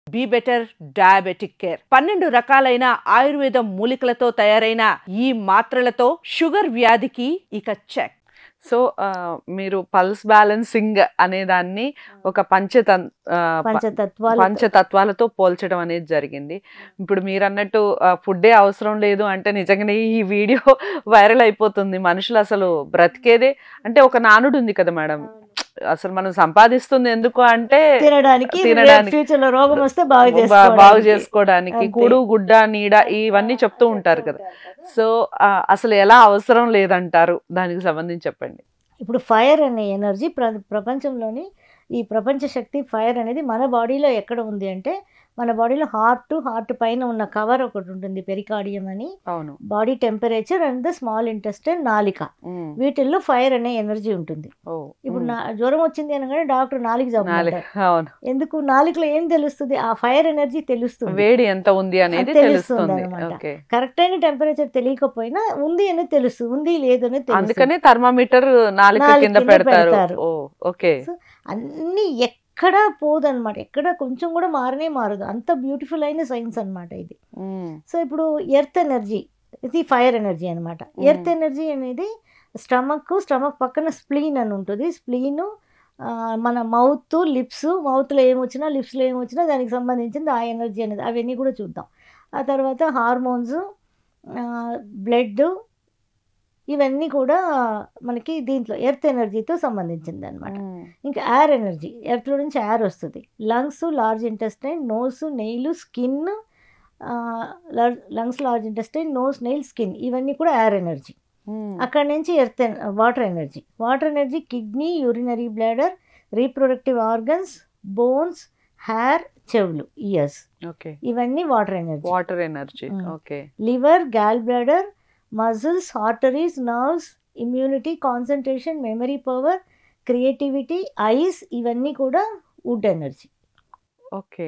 Be better diabetic care పన్నెండు రకాలైన ఆయుర్వేదం మూలికలతో తయారైన ఈ మాత్రలతో షుగర్ వ్యాధికి ఇక చెక్ సో ఆ, మీరు పల్స్ బ్యాలెన్సింగ్ అనే దాన్ని ఒక పంచతం ఆ, ప- పంచతత్వాలు పంచతత్వాలతో పోల్చడం అనేది జరిగింది ఇప్పుడు మీరు అన్నట్టు ఫుడ్డే అవసరం లేదు అంటే నిజంగానే ఈ వీడియో వైరల్ అయిపోతుంది మనుషులు అసలు బ్రతికేదే అంటే ఒక నానుడు ఉంది కదా మేడం అసలు మనం సంపాదిస్తుంది ఎందుకు అంటే తినడానికి తినడానికి. ఫ్యూచర్ లో రోగం వస్తే బాగు బా- బాగు చేసుకోవడానికి. చేసుకోవడానికి అంతే. కూడు గుడ్డ నీడ ఇవన్నీ చెప్తూ ఉంటారు కదా సో ఆ, అసలు ఎలా అవసరం లేదంటారు దానికి సంబంధించి చెప్పండి ఇప్పుడు ఫైర్ అనే ఎనర్జీ ప్ర ప్రపంచంలోని ఈ ప్రపంచ శక్తి ఫైర్ అనేది మన బాడీలో ఎక్కడ ఉంది అంటే మన బాడీలో హార్ట్ హార్ట్ పైన ఉన్న కవర్ ఒకటి ఉంటుంది పెరికార్డియం అని అవును body temperature and the small intestine నాలిక ఉమ్. వీటిల్లో ఫైర్ అనే ఎనర్జీ ఉంటుంది ఓ ఇప్పుడు ఉమ్. నా జ్వరం వచ్చింది అనగానే డాక్టర్ నాలుగు నాలుగు జబ్బు అవును ఎందుకు నాలుగులో ఏం తెలుస్తుంది ఆ ఫైర్ ఎనర్జీ తెలుస్తుంది వేడి ఎంత ఉంది అనేది తెలుస్తుంది తెలుస్తుంది అన్నమాట. ఓకే కరెక్ట్ అయిన టెంపరేచర్ తెలియకపోయినా ఉంది అనేది తెలుస్తుంది ఉంది లేదు అనేది తెలుస్తుంది అందుకనే థర్మామీటర్ నాలుక నాలుక కింద కింద పెడతారు పెడతారు. ఓ ఓకే సో అన్నీ ఎక్కడా పోదన్నమాట ఎక్కడ కొంచెం కూడా మారనే మారదు అంత బ్యూటిఫుల్ అయిన సైన్స్ అన్నమాట ఇది ఉమ్. సో ఇప్పుడు ఎర్త్ ఎనర్జీ ఇది ఫైర్ ఎనర్జీ అనమాట ఎర్త్ Mm. ఎనర్జీ అనేది స్టమక్ స్టమక్ పక్కన స్ప్లీన్ అని ఉంటుంది స్ప్లీను మన మౌత్ లిప్స్ మౌత్లో ఏమొచ్చినా లిప్స్లో ఏమొచ్చినా దానికి సంబంధించింది ఆ ఎనర్జీ అనేది అవన్నీ కూడా చూద్దాం ఆ తర్వాత హార్మోన్స్ బ్లడ్ ఇవన్నీ కూడా మనకి దీంట్లో ఎర్త్ ఎనర్జీతో సంబంధించింది అనమాట ఉమ్. ఇంకా ఎయిర్ ఎనర్జీ ఎర్త్లో నుంచి ఎయిర్ వస్తుంది lungs large intestine nose nail skin lungs large intestine nose nail skin ఇవన్నీ కూడా ఎయిర్ ఎనర్జీ ఉమ్. అక్కడ నుంచి earth water energy water energy kidney urinary bladder reproductive organs bones hair చెవులు ఇయర్స్ ఓకే ఇవన్నీ water energy water energy um. Okay liver gall bladder muscles arteries nerves immunity concentration memory power creativity eyes ఇవన్నీ కూడా wood energy okay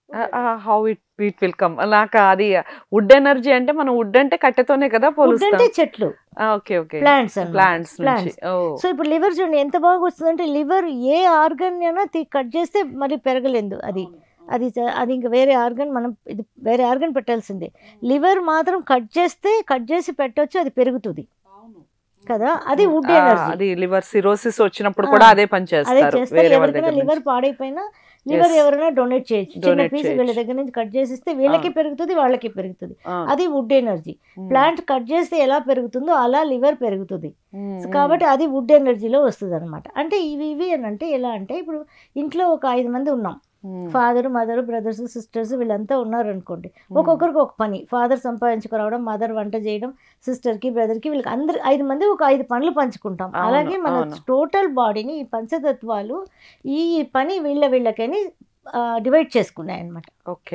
how it it will come నాకు అది wood energy అంటే మనం would అంటే కట్టెతోనే కదా would అంటే పోలుస్తాం చెట్లు ఓకే ఓకే ప్లాంట్స్ ప్లాంట్స్ నుంచి plants. ఓ సో ఇప్పుడు లివర్ చూడండి ఎంత బాగా వస్తుందంటే లివర్ ఏ ఆర్గన్ అయినా కట్ చేస్తే మరి పెరగలేదు అది అది చ- అది ఇంకా వేరే ఆర్గన్ మనం ఇది వేరే ఆర్గన్ పెట్టాల్సిందే లివర్ మాత్రం కట్ చేస్తే కట్ చేసి పెట్టొచ్చు అది పెరుగుతుంది కదా అది వుడ్ ఆ, ఎనర్జీ అది లివర్ సిరోసిస్ వచ్చినప్పుడు కూడా ఆ, అదే పని అదే చేస్తారు చేస్తారు వేరే వాళ్ళ ఎవరికైనా దగ్గర లివర్ నుంచి. పాడైపోయినా లివర్ Yes. ఎవరైనా డొనేట్ చేయొచ్చు చిన్న Donate పీస్ వీళ్ళ చేయొచ్చు. దగ్గర నుంచి కట్ చేసిస్తే వీళ్ళకి ఆ. పెరుగుతుంది వాళ్ళకి పెరుగుతుంది ఆ, అది wood energy um, plant cut చేస్తే ఎలా పెరుగుతుందో అలా లివర్ పెరుగుతుంది ఉమ్, సో ఉమ్, కాబట్టి అది వుడ్ ఎనర్జీలో వస్తుంది అనమాట అంటే ఇవి ఇవి అని అంటే ఎలా అంటే ఇప్పుడు ఇంట్లో ఒక ఐదు మంది ఉన్నాం um, father mother brothers sisters వీళ్ళంతా ఉన్నారు అనుకోండి ఉమ్, ఒక్కొక్కరికి ఒక పని ఫాదర్ సంపాదించుకురావడం మదర్ వంట చేయడం సిస్టర్కి బ్రదర్కి వీళ్ళకి అందరు ఐదు మంది ఒక ఐదు పనులు పంచుకుంటాం అవును, అలాగే మన అవును. టోటల్ బాడీని ఈ పంచతత్వాలు ఈ పని వీళ్ళ వీళ్ళకని డివైడ్ చేసుకున్నాయి అనమాట ఓకే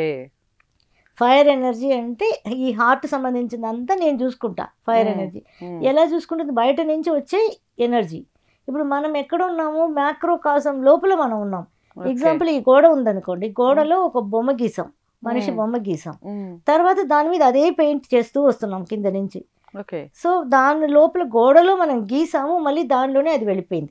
ఫైర్ ఎనర్జీ అంటే ఈ హార్ట్ సంబంధించిందంతా నేను చూసుకుంటా ఫైర్ Hmm. ఎనర్జీ ఉమ్, ఎలా చూసుకుంటుంది బయట నుంచి వచ్చే ఎనర్జీ ఇప్పుడు మనం ఎక్కడ ఉన్నాము మ్యాక్రో కాసం లోపల మనం ఉన్నాం ఓకే. ఎగ్జాంపుల్ ఈ గోడ ఉందనుకోండి గోడలో ఒక బొమ్మ గీసాం మనిషి Hmm. బొమ్మ గీసాం ఉమ్, తర్వాత దాని మీద అదే పెయింట్ చేస్తూ వస్తున్నాం కింద నుంచి ఓకే సో దాని లోపల గోడలో మనం గీసాము మళ్ళీ దానిలోనే అది వెళ్ళిపోయింది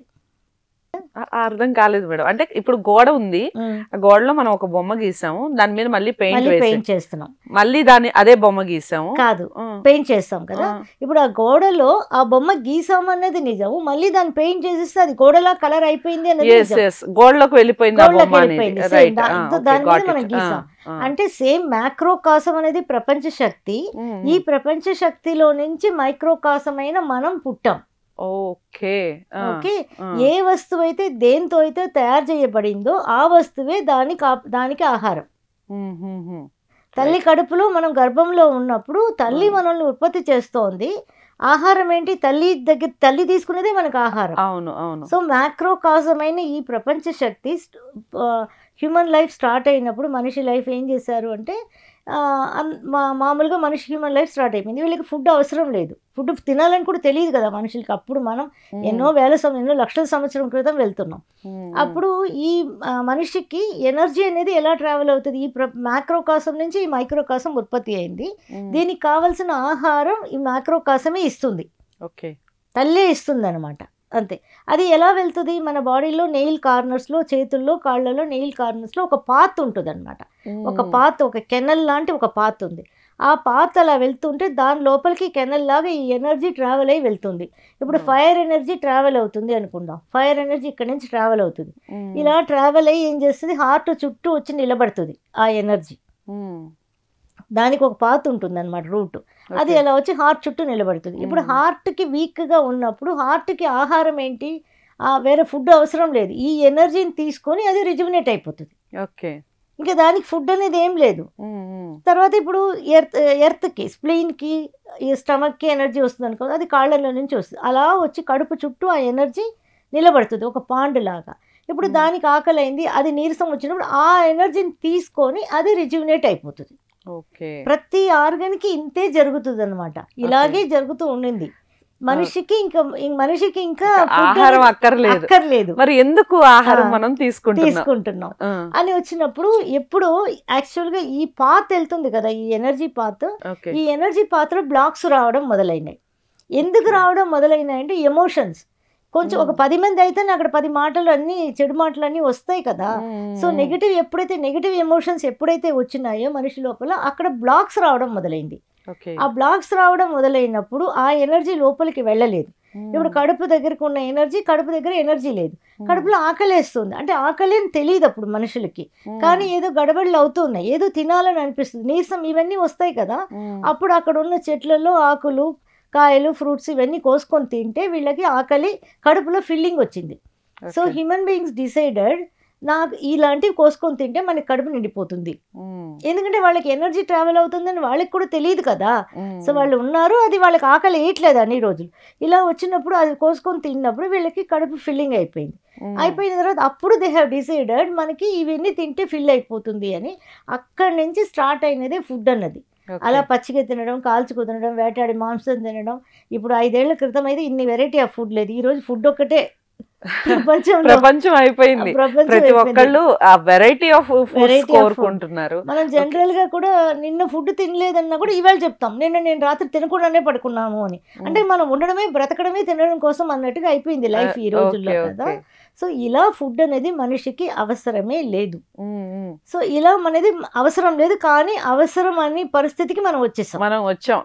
ఆ- ఆ అర్థం కాలేదు మేడం అంటే ఇప్పుడు గోడ ఉంది ఆ గోడలో మనం ఒక బొమ్మ గీసాము దాని మీద మళ్ళీ పెయింట్ మళ్ళీ వేసాం పెయింట్ చేస్తున్నాం మళ్ళీ దాన్ని అదే బొమ్మ గీసాము కాదు ఆ, పెయింట్ చేస్తాం కదా ఆ, ఇప్పుడు ఆ గోడలో ఆ బొమ్మ గీసాము అన్నది నిజం మళ్ళీ దాన్ని పెయింట్ చేసేస్తే అది గోడలా కలర్ అయిపోయింది అన్నది ఎస్ నిజం ఎస్ గోడలోకి వెళ్ళిపోయింది ఆ గోడలోకి బొమ్మ అనేది వెళ్ళిపోయింది. Same రైట్ దా- దా- దాని మీద మనం గీసాం. అంటే సేమ్ మ్యాక్రోకాసం అనేది ప్రపంచ శక్తి ఈ ప్రపంచ శక్తిలో నుంచి మైక్రోకాసమైన మనం పుట్టాం ఓకే ఓకే ఏ వస్తువు అయితే దేంతో అయితే తయారు చేయబడిందో ఆ వస్తువే దానికి ఆ- దానికి ఆహారం తల్లి కడుపులో మనం గర్భంలో ఉన్నప్పుడు తల్లి Hmm. మనల్ని ఉత్పత్తి చేస్తోంది ఆహారం ఏంటి తల్లి దగ్గర తల్లి తీసుకునేదే మనకు ఆహారం అవును అవును సో మ్యాక్రోకాసమైన ఈ ప్రపంచ శక్తి హ్యూమన్ లైఫ్ స్టార్ట్ అయినప్పుడు మనిషి లైఫ్ ఏం చేశారు అంటే ఆ, అన్- మా మామూలుగా మనిషి హ్యూమన్ లైఫ్ స్టార్ట్ అయిపోయింది వీళ్ళకి ఫుడ్ అవసరం లేదు ఫుడ్ తినాలని కూడా తెలియదు కదా మనుషులకి అప్పుడు మనం ఉమ్, ఎన్నో వేల సం ఎన్నో లక్షల సంవత్సరం క్రితం వెళ్తున్నాం ఉమ్, అప్పుడు ఈ ఆ, మనిషికి ఎనర్జీ అనేది ఎలా ట్రావెల్ అవుతుంది ఈ ప్ర మ్యాక్రోకాసం నుంచి ఈ మైక్రోకాసం ఉత్పత్తి అయింది ఉమ్, దీనికి కావలసిన ఆహారం ఈ మ్యాక్రోకాసమే ఇస్తుంది ఓకే తల్లే ఇస్తుంది అనమాట అంతే అది ఎలా వెళ్తుంది మన బాడీలో నెయిల్ కార్నర్స్లో చేతుల్లో కాళ్ళలో నెయిల్ కార్నర్స్లో ఒక పాత్ ఉంటుంది అనమాట ఒక పాత్ ఒక కెనల్ లాంటి ఒక పాత్ ఉంది ఆ పాత్ అలా వెళ్తుంటే దాని లోపలికి కెనల్ లాగా ఈ ఎనర్జీ ట్రావెల్ అయ్యి వెళ్తుంది ఇప్పుడు Hmm. ఫైర్ ఎనర్జీ ట్రావెల్ అవుతుంది అనుకుందాం ఫైర్ ఎనర్జీ ఇక్కడ నుంచి ట్రావెల్ అవుతుంది ఉమ్. ఇలా ట్రావెల్ అయ్యి ఏం చేస్తుంది హార్ట్ చుట్టూ వచ్చి నిలబడుతుంది ఆ ఎనర్జీ ఉమ్. దానికి ఒక పాత్ ఉంటుంది అనమాట రూట్ అది ఓకే. అలా వచ్చి హార్ట్ చుట్టూ నిలబడుతుంది ఇప్పుడు మ్మ్. హార్ట్కి వీక్గా ఉన్నప్పుడు హార్ట్కి ఆహారం ఏంటి ఆ వేరే ఫుడ్ అవసరం లేదు ఈ ఎనర్జీని తీసుకొని అది రిజుమినేట్ అయిపోతుంది ఓకే ఇంకా దానికి ఫుడ్ అనేది ఏం లేదు ఉమ్, ఉమ్. తర్వాత ఇప్పుడు ఎర్త్ ఎర్త్కి స్ప్లెయిన్కి ఈ స్టమక్కి ఎనర్జీ వస్తుంది అనుకో అది కాళ్ళలో నుంచి వస్తుంది అలా వచ్చి కడుపు చుట్టూ ఆ ఎనర్జీ నిలబడుతుంది ఒక పాండ్ లాగా ఇప్పుడు మ్మ్. దానికి ఆకలి అయింది అది నీరసం వచ్చినప్పుడు ఆ ఎనర్జీని తీసుకొని అది రిజ్యునేట్ అయిపోతుంది ఓకే ప్రతి ఆర్గన్కి ఇంతే జరుగుతుంది అనమాట ఇలాగే జరుగుతూ ఉండింది మనిషికి ఇంకా ఇం- మనిషికి ఇంకా food ఆహారం అనేది అక్కర్లేదు అక్కర్లేదు మరి ఎందుకు ఆహారం ఆ, మనం తీసుకుంటున్నాం తీసుకుంటున్నాం ఆ, అని వచ్చినప్పుడు ఎప్పుడు యాక్చువల్గా ఈ పాత్ వెళ్తుంది కదా ఈ ఎనర్జీ పాత్ ఓకే ఈ ఎనర్జీ పాత్ర బ్లాక్స్ రావడం మొదలైనాయి ఎందుకు రావడం మొదలైనాయి అంటే ఎమోషన్స్ కొంచెం ఒక మ్మ్. పది మంది అయితే అక్కడ పది మాటలు అన్నీ చెడు మాటలు అన్నీ వస్తాయి కదా ఉమ్, సో ఉమ్. నెగిటివ్ ఎప్పుడైతే నెగిటివ్ ఎమోషన్స్ ఎప్పుడైతే వచ్చినాయో మనిషి లోపల అక్కడ బ్లాక్స్ రావడం మొదలైంది ఓకే ఆ బ్లాక్స్ రావడం మొదలైనప్పుడు ఆ ఎనర్జీ లోపలికి వెళ్ళలేదు ఉమ్, ఇప్పుడు కడుపు దగ్గరకు ఉన్న ఎనర్జీ కడుపు దగ్గర ఎనర్జీ లేదు ఉమ్, కడుపులో ఆకలేస్తుంది అంటే ఆకలి అని తెలియదు అప్పుడు మనుషులకి ఉమ్, కానీ ఏదో గడబడులు అవుతున్నాయి ఏదో తినాలని అనిపిస్తుంది నీరసం ఇవన్నీ వస్తాయి కదా ఉమ్, అప్పుడు అక్కడ ఉన్న చెట్లలో ఆకులు కాయలు ఫ్రూట్స్ ఇవన్నీ కోసుకొని తింటే వీళ్ళకి ఆకలి కడుపులో ఫిల్లింగ్ వచ్చింది so okay. Human beings decided నాకు ఇలాంటివి కోసుకొని తింటే మనకి కడుపు నిండిపోతుంది ఉమ్, ఎందుకంటే వాళ్ళకి ఎనర్జీ ట్రావెల్ అవుతుందని వాళ్ళకి కూడా తెలియదు కదా ఉమ్, సో వాళ్ళు ఉన్నారు అది వాళ్ళకి ఆకలి వేయట్లేదు అన్ని రోజులు ఇలా వచ్చినప్పుడు అది కోసుకొని తిన్నప్పుడు వీళ్ళకి కడుపు ఫిల్లింగ్ అయిపోయింది ఉమ్, అయిపోయిన తర్వాత అప్పుడు దే హ్యావ్ డిసైడెడ్ మనకి ఇవన్నీ తింటే ఫిల్ అయిపోతుంది అని అక్కడి నుంచి స్టార్ట్ అయినదే ఫుడ్ అన్నది ఓకే. అలా పచ్చిగా తినడం కాల్చుకు తినడం వేటాడి మాంసం తినడం ఇప్పుడు ఐదేళ్ల క్రితం అయితే ఇన్ని వెరైటీ ఆఫ్ ఫుడ్ లేదు ఈ రోజు ఫుడ్ ఒక్కటే ప్రపంచంలో ప్రపంచం అయిపోయింది ప్రపంచం ప్రతి అయిపోయింది. ఒక్కళ్ళు ఆ variety of foods Variety of food. కోరుకుంటున్నారు మనం జనరల్ గా కూడా నిన్న ఫుడ్ తినలేదన్నా కూడా ఇవాళ చెప్తాం నిన్న నేను రాత్రి తినకుండానే పడుకున్నాము అని అంటే మనం ఉండడమే బ్రతకడమే తినడం కోసం అన్నట్టుగా అయిపోయింది లైఫ్ ఈ రోజుల్లో ఓకే, కదా ఓకే. సో ఇలా ఫుడ్ అనేది మనిషికి అవసరమే లేదు ఉమ్, ఉమ్. సో ఇలా మనది అవసరం లేదు కానీ అవసరం అనే పరిస్థితికి మనం వచ్చేసాం మనం వచ్చాం